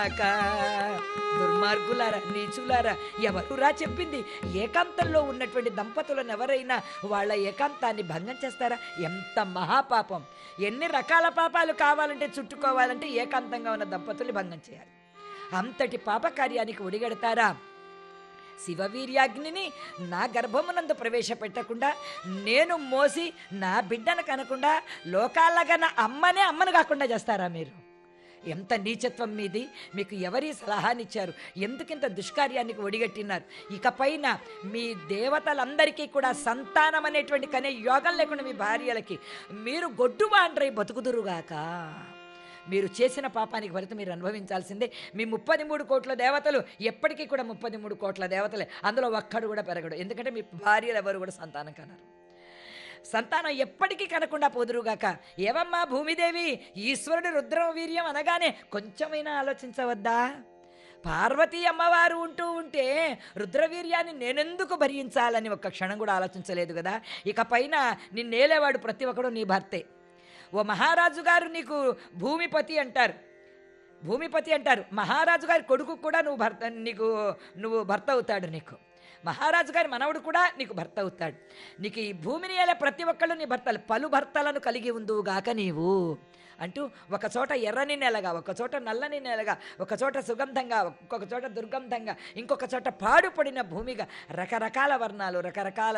పొదురుగాక దుర్మార్గులారా నీచులారా ఎవరురా చెప్పింది ఏకాంతంలో ఉన్నటువంటి దంపతులను ఎవరైనా వాళ్ళ ఏకాంతాన్ని భంగం చేస్తారా ఎంత మహాపాపం ఎన్ని రకాల పాపాలు కావాలంటే చుట్టుకోవాలంటే ఏకాంతంగా ఉన్న దంపతుల్ని భంగం చేయాలి అంతటి పాపకార్యానికి ఒడిగడతారా శివవీర్యాగ్నిని నా గర్భమునందు ప్రవేశపెట్టకుండా నేను మోసి నా బిడ్డను కనకుండా లోకాలగన అమ్మనే అమ్మను కాకుండా చేస్తారా మీరు ఎంత నీచత్వం మీది మీకు ఎవరి సలహానిచ్చారు ఎందుకింత దుష్కార్యానికి ఒడిగట్టినారు ఇకపైన మీ దేవతలందరికీ కూడా సంతానం అనేటువంటి కనే యోగం లేకుండా మీ భార్యలకి మీరు గొడ్డుబాండ్రై బతుకుదురుగాక మీరు చేసిన పాపానికి ఫలితం మీరు అనుభవించాల్సిందే మీ ముప్పది మూడు కోట్ల దేవతలు ఎప్పటికీ కూడా ముప్పది మూడు కోట్ల దేవతలే అందులో ఒక్కడు కూడా పెరగడు ఎందుకంటే మీ భార్యలు ఎవరు కూడా సంతానం కన్నారు సంతానం ఎప్పటికీ కనకుండా పోదురుగాక ఏవమ్మా భూమిదేవి ఈశ్వరుడు రుద్రం వీర్యం అనగానే కొంచెమైనా ఆలోచించవద్దా పార్వతీ అమ్మవారు ఉంటూ ఉంటే రుద్రవీర్యాన్ని నేనెందుకు భరించాలని ఒక్క క్షణం కూడా ఆలోచించలేదు కదా ఇక పైన నిన్నేలేవాడు ప్రతి ఒక్కడు నీ భర్తే ఓ మహారాజు గారు నీకు భూమిపతి అంటారు భూమిపతి అంటారు మహారాజు గారి కొడుకు కూడా నువ్వు భర్త నీకు నువ్వు భర్త అవుతాడు నీకు మహారాజు గారి మనవడు కూడా నీకు భర్త అవుతాడు నీకు ఈ భూమిని ఏలే ప్రతి ఒక్కళ్ళు నీ భర్తలు పలు భర్తలను కలిగి ఉందువుగాక నీవు అంటూ ఒక చోట ఎర్రని నెలగా ఒక చోట నల్లని నెలగా ఒక చోట సుగంధంగా ఒక్కొక్క చోట దుర్గంధంగా ఇంకొక చోట పాడుపడిన భూమిగా రకరకాల వర్ణాలు రకరకాల